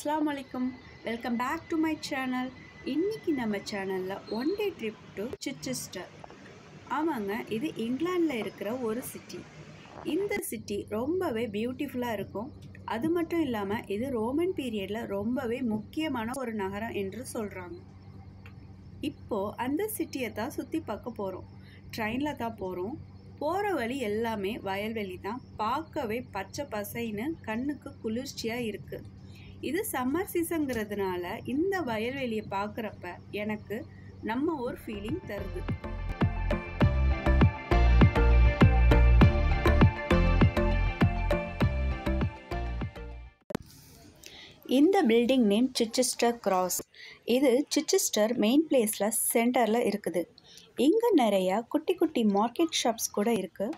அஸ்ஸலாமு அலைக்கும் welcome back to my channel இன்னைக்கு நம்ம சேனலில் one day trip to Chichester ஆமாங்க இது இங்கிலாண்டில் இருக்கிற ஒரு சிட்டி இந்த சிட்டி ரொம்பவே பியூட்டிஃபுல்லாக இருக்கும் அது மட்டும் இல்லாமல் இது ரோமன் பீரியடில் ரொம்பவே முக்கியமான ஒரு நகரம் என்று சொல்கிறாங்க இப்போது அந்த சிட்டியை தான் சுற்றி பார்க்க போகிறோம் ட்ரெயினில் தான் போகிறோம் போகிற வழி எல்லாமே வயல்வெளி தான் பார்க்கவே பச்சை பசைன்னு கண்ணுக்கு குளிர்ச்சியாக இருக்குது இது சம்மர் சீசங்கிறதுனால இந்த வயல்வெளியை பார்க்குறப்ப எனக்கு நம்ம ஒரு ஃபீலிங் தருது இந்த பில்டிங் நேம் சிச்செஸ்டர் கிராஸ் இது சிச்செஸ்டர் மெயின் பிளேஸில் சென்டரில் இருக்குது இங்கே நிறையா குட்டி குட்டி மார்க்கெட் ஷாப்ஸ் கூட இருக்குது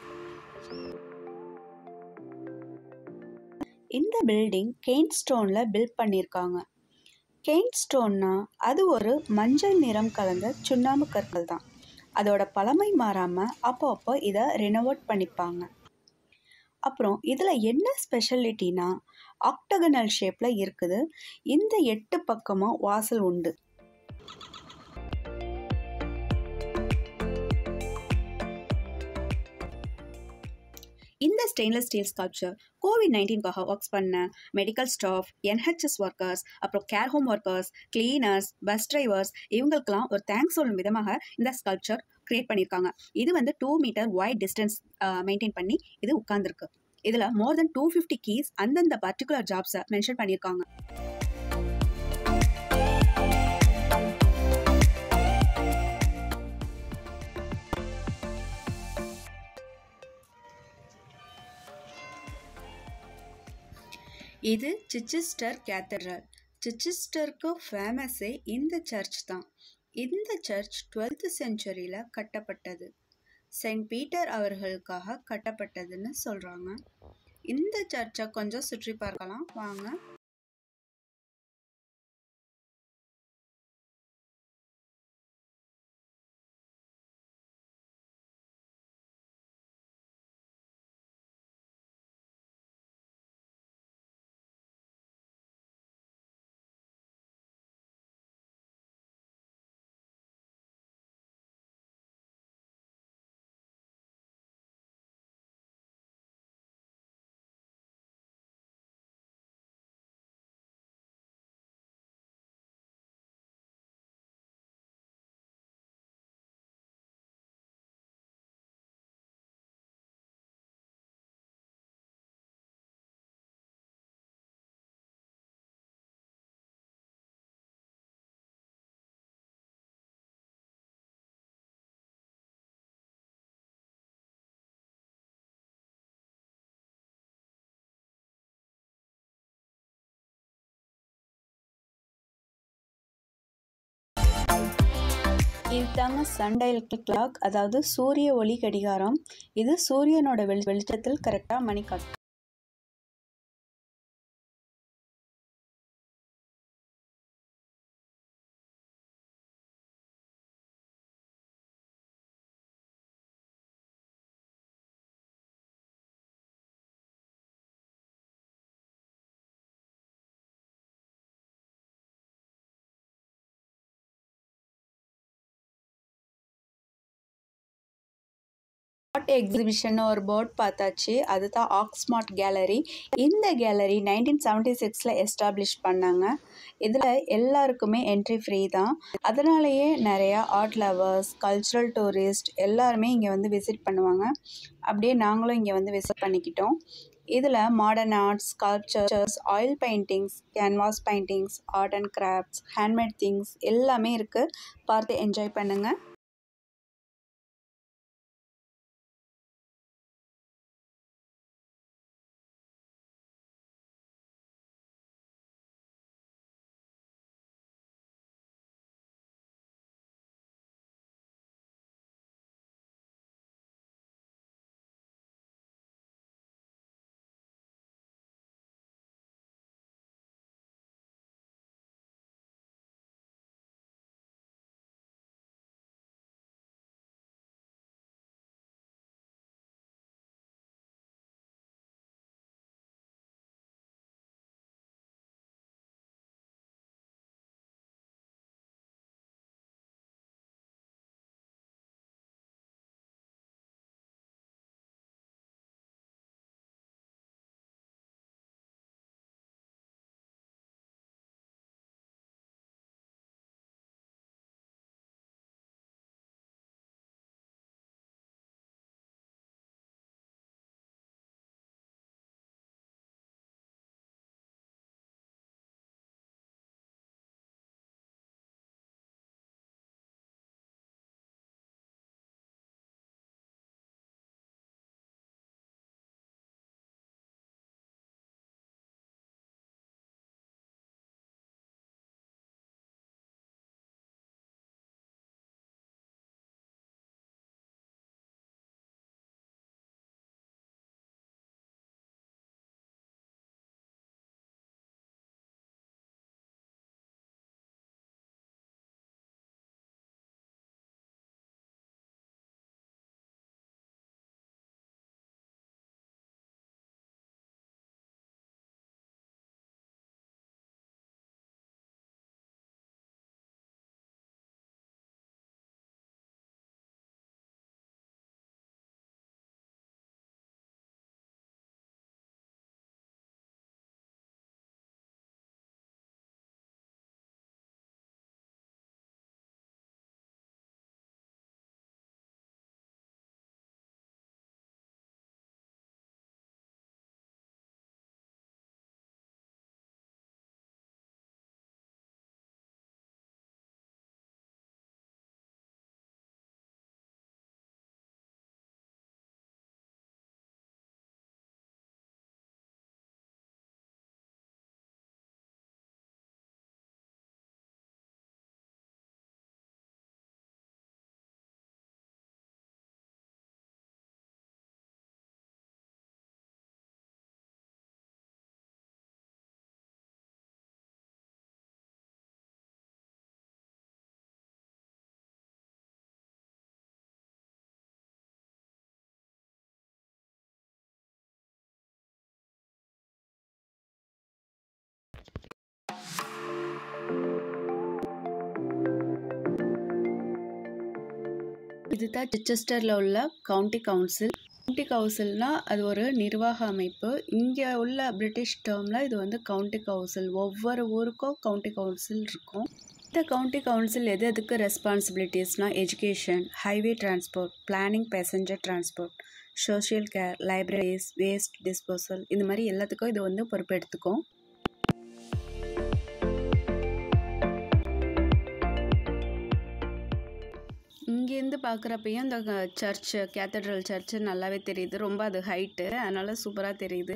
இந்த பில்டிங் கெயின் ஸ்டோனில் பில்ட் பண்ணியிருக்காங்க கெயின் ஸ்டோன்னா அது ஒரு மஞ்சள் நிறம் கலந்த சுண்ணாம்பு கற்கள் தான் அதோட பழமை மாறாமல் அப்போ அப்போ இதை ரெனோவேட் பண்ணிப்பாங்க அப்புறம் இதில் என்ன ஸ்பெஷாலிட்டினா ஆக்டகனல் ஷேப்பில் இருக்குது இந்த எட்டு பக்கமும் வாசல் உண்டு இந்த ஸ்டெயின்லெஸ் ஸ்டீல் ஸ்கல்ப்சர் கோவிட் நைன்டீன்காக ஒர்க்ஸ் பண்ண மெடிக்கல் ஸ்டாஃப் என்ஹெச்எஸ் ஒர்க்கர்ஸ் அப்புறம் care home workers cleaners bus drivers இவங்களுக்கெல்லாம் ஒரு தேங்க்ஸ் சொல்லும் விதமாக இந்த ஸ்கல்ப்சர் கிரியேட் பண்ணியிருக்காங்க இது வந்து two metre wide distance maintain பண்ணி இது உட்கார்ந்துருக்கு இதில் more then two fifty keys அந்தந்த பர்டிகுலர் ஜாப்ஸை மென்ஷன் பண்ணியிருக்காங்க இது சிச்செஸ்டர் கேத்தட்ரல் சிச்செஸ்டருக்கு ஃபேமஸே இந்த சர்ச் தான் இந்த சர்ச் டுவெல்த் செஞ்சுரியில் கட்டப்பட்டது செயின்ட் பீட்டர் அவர்களுக்காக கட்டப்பட்டதுன்னு சொல்கிறாங்க இந்த சர்ச்சை கொஞ்சம் சுற்றி பார்க்கலாம் வாங்க இதுதாங்க சண்டைல் கிளாக் அதாவது சூரிய ஒளி கடிகாரம் இது சூரியனோட வெளி வெளிச்சத்தில் கரெக்டாக மணி காட்டும் ஆர்ட் எக்ஸிபிஷன் ஒரு போர்ட் பார்த்தாச்சு அதுதான் ஆக்ஸ்மார்ட் கேலரி இந்த கேலரி நைன்டீன் செவன்ட்டி சிக்ஸில் எஸ்டாப்ளிஷ் பண்ணாங்க இதில் எல்லாருக்குமே என்ட்ரி ஃப்ரீ தான் அதனாலேயே நிறையா ஆர்ட் லவர்ஸ் கல்ச்சுரல் டூரிஸ்ட் எல்லாருமே இங்கே வந்து விசிட் பண்ணுவாங்க அப்படியே நாங்களும் இங்கே வந்து விசிட் பண்ணிக்கிட்டோம் இதில் modern arts sculptures oil paintings canvas paintings art and crafts handmade things எல்லாமே இருக்குது பார்த்து என்ஜாய் பண்ணுங்கள் இதுதான் சிச்செஸ்டரில் உள்ள கவுண்டி கவுன்சில் கவுண்டி கவுன்சில்னால் அது ஒரு நிர்வாக அமைப்பு இங்கே உள்ள பிரிட்டிஷ் டேர்மில் இது வந்து கவுண்டி கவுன்சில் ஒவ்வொரு ஊருக்கும் கவுண்டி கவுன்சில் இருக்கும் இந்த கவுண்டி கவுன்சில் எது எதுக்கு ரெஸ்பான்சிபிலிட்டிஸ்னால் education highway transport planning passenger transport social care libraries waste disposal இந்த மாதிரி எல்லாத்துக்கும் இது வந்து பொறுப்பெடுத்துக்கும் இங்கேருந்து பார்க்குறப்பையும் இந்த சர்ச்சு கேத்தட்ரல் சர்ச்சு நல்லாவே தெரியுது ரொம்ப அது ஹைட்டு அதனால் சூப்பராக தெரியுது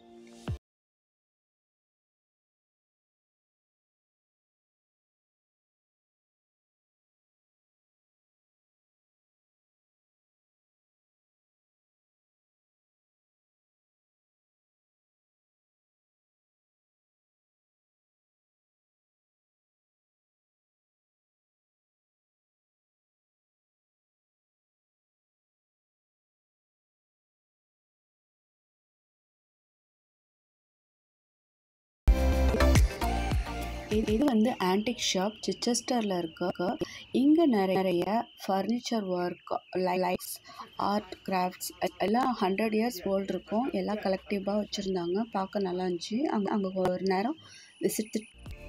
இது இது வந்து ஆன்டிக் ஷாப் சிச்செஸ்டரில் இருக்க இங்கே நிறைய furniture work lights art crafts எல்லாம் ஹண்ட்ரட் இயர்ஸ் ஓல்டு இருக்கும் எல்லாம் கலெக்டிவாக வச்சுருந்தாங்க பார்க்க நல்லா இருந்துச்சு அங்கே அங்கே ஒரு நேரம் விசிட்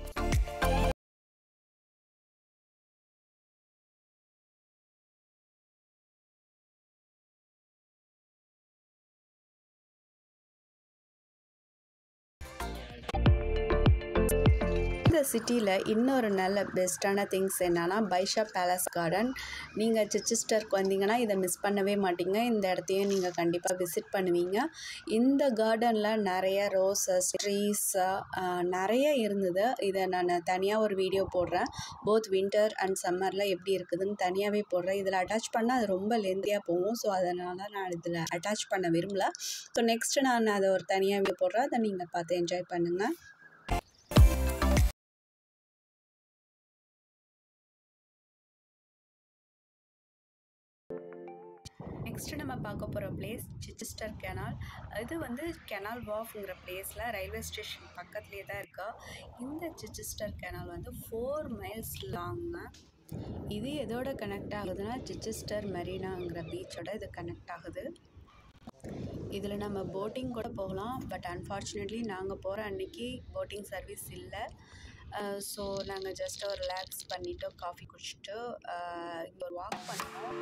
இந்த சிட்டியில் இன்னொரு நல்ல பெஸ்ட்டான திங்ஸ் என்னென்னா பைஷா பேலஸ் கார்டன் நீங்கள் சிச்செஸ்டருக்கு வந்தீங்கன்னா இதை மிஸ் பண்ணவே மாட்டீங்க இந்த இடத்தையும் நீங்கள் கண்டிப்பாக விசிட் பண்ணுவீங்க இந்த கார்டனில் நிறைய ரோசஸ் ட்ரீஸ் நிறைய இருந்தது இதை நான் தனியாக ஒரு வீடியோ போடுறேன் போத் வின்டர் அண்ட் சம்மரில் எப்படி இருக்குதுன்னு தனியாகவே போடுறேன் இதில் அட்டாச் பண்ணால் அது ரொம்ப லெந்தியாக போகும் ஸோ அதனால் நான் இதில் அட்டாச் பண்ண விரும்பல ஸோ நெக்ஸ்ட்டு நான் அதை ஒரு தனியாக வீடியோ போடுறேன் அதை நீங்கள் பார்த்து என்ஜாய் பண்ணுங்கள் நெக்ஸ்ட்டு நம்ம பார்க்க போகிற பிளேஸ் சிச்செஸ்டர் கெனால் இது வந்து கெனால் வாஃப்ங்கிற பிளேஸில் ரயில்வே ஸ்டேஷன் பக்கத்துலேயே தான் இருக்கா இந்த சிச்செஸ்டர் கெனால் வந்து ஃபோர் மைல்ஸ் லாங்க இது எதோட கனெக்ட் ஆகுதுன்னா சிச்செஸ்டர் மெரினாங்கிற பீச்சோட இது கனெக்ட் ஆகுது இதில் நம்ம போட்டிங் கூட போகலாம் பட் அன்ஃபார்ச்சுனேட்லி நாங்கள் போகிற அன்னைக்கு போட்டிங் சர்வீஸ் இல்லை ஸோ நாங்கள் ஜஸ்ட் ஒரு ரிலாக்ஸ் பண்ணிவிட்டு காஃபி குடிச்சிட்டு இங்கே ஒரு வாக் பண்ணோம்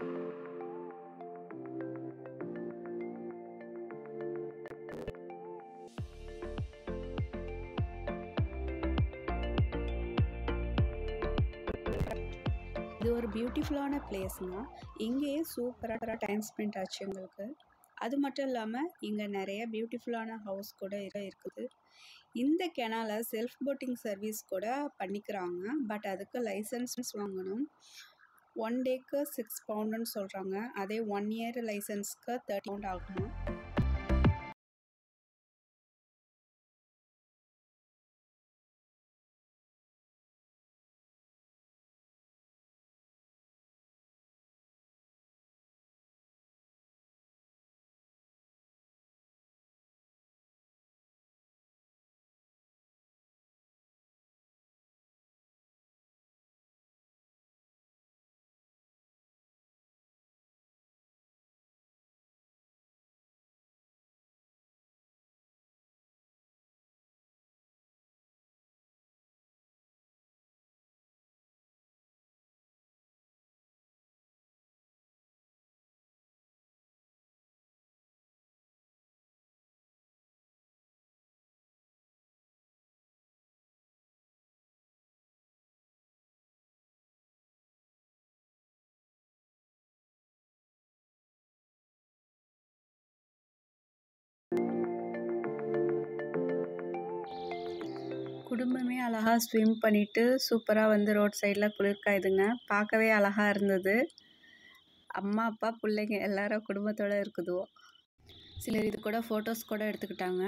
இது ஒரு பியூட்டிஃபுல்லான பிளேஸுங்க இங்கேயே சூப்பராக டைம் ஸ்பெண்ட் ஆச்சு எங்களுக்கு அது மட்டும் இல்லாமல் இங்கே நிறைய பியூட்டிஃபுல்லான ஹவுஸ் கூட இருக்குது இந்த கெனாலை செல்ஃப் போட்டிங் சர்வீஸ் கூட பண்ணிக்கிறாங்க பட் அதுக்கு லைசன்ஸ் வாங்கணும் ஒன் டேக்கு சிக்ஸ் பவுண்டுன்னு சொல்கிறாங்க அதே ஒன் இயர் லைசன்ஸ்க்கு தேர்ட்டி பவுண்ட் ஆகணும் குடும்பமே அழகாக ஸ்விம் பண்ணிவிட்டு சூப்பராக வந்து ரோட் சைடில் குளிர் காயுதுங்க பார்க்கவே அழகாக இருந்தது அம்மா அப்பா பிள்ளைங்க எல்லாரும் குடும்பத்தோடு இருக்குதுவோ சிலர் இது கூட ஃபோட்டோஸ் கூட எடுத்துக்கிட்டாங்க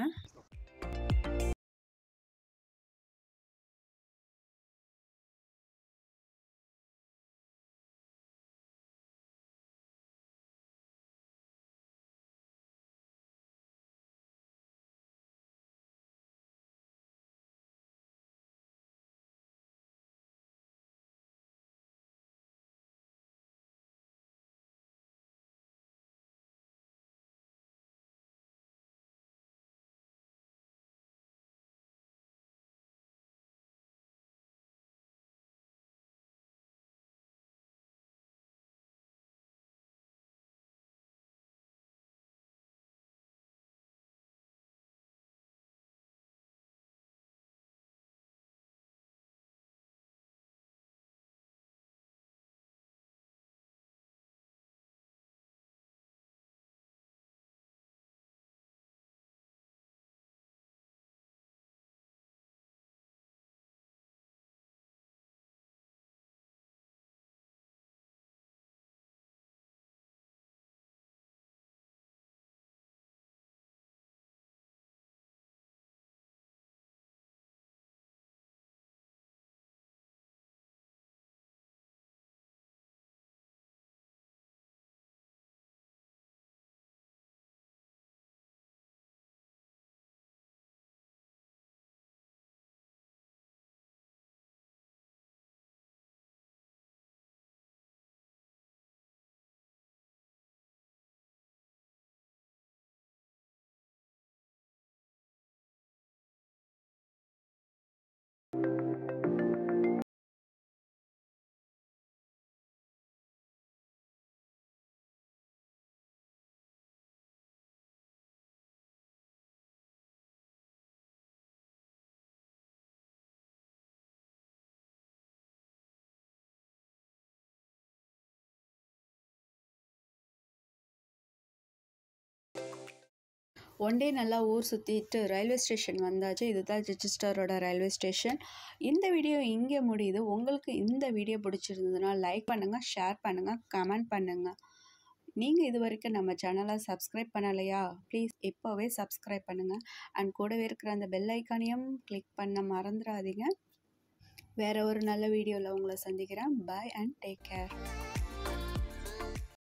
ஒன் டே நல்லா ஊர் சுற்றிட்டு ரயில்வே ஸ்டேஷன் வந்தாச்சு இதுதான் சிச்சஸ்டரோட ரயில்வே ஸ்டேஷன் இந்த வீடியோ இங்கே முடியுது உங்களுக்கு இந்த வீடியோ பிடிச்சிருந்ததுன்னா லைக் பண்ணுங்கள் ஷேர் பண்ணுங்கள் கமெண்ட் பண்ணுங்கள் நீங்கள் இது வரைக்கும் நம்ம சேனலை சப்ஸ்கிரைப் பண்ணலையா ப்ளீஸ் இப்போவே சப்ஸ்கிரைப் பண்ணுங்கள் அண்ட் கூடவே இருக்கிற அந்த பெல் ஐக்கானையும் கிளிக் பண்ண மறந்துடாதீங்க வேறு ஒரு நல்ல வீடியோவில் உங்களை சந்திக்கிறேன் பை அண்ட் டேக் கேர்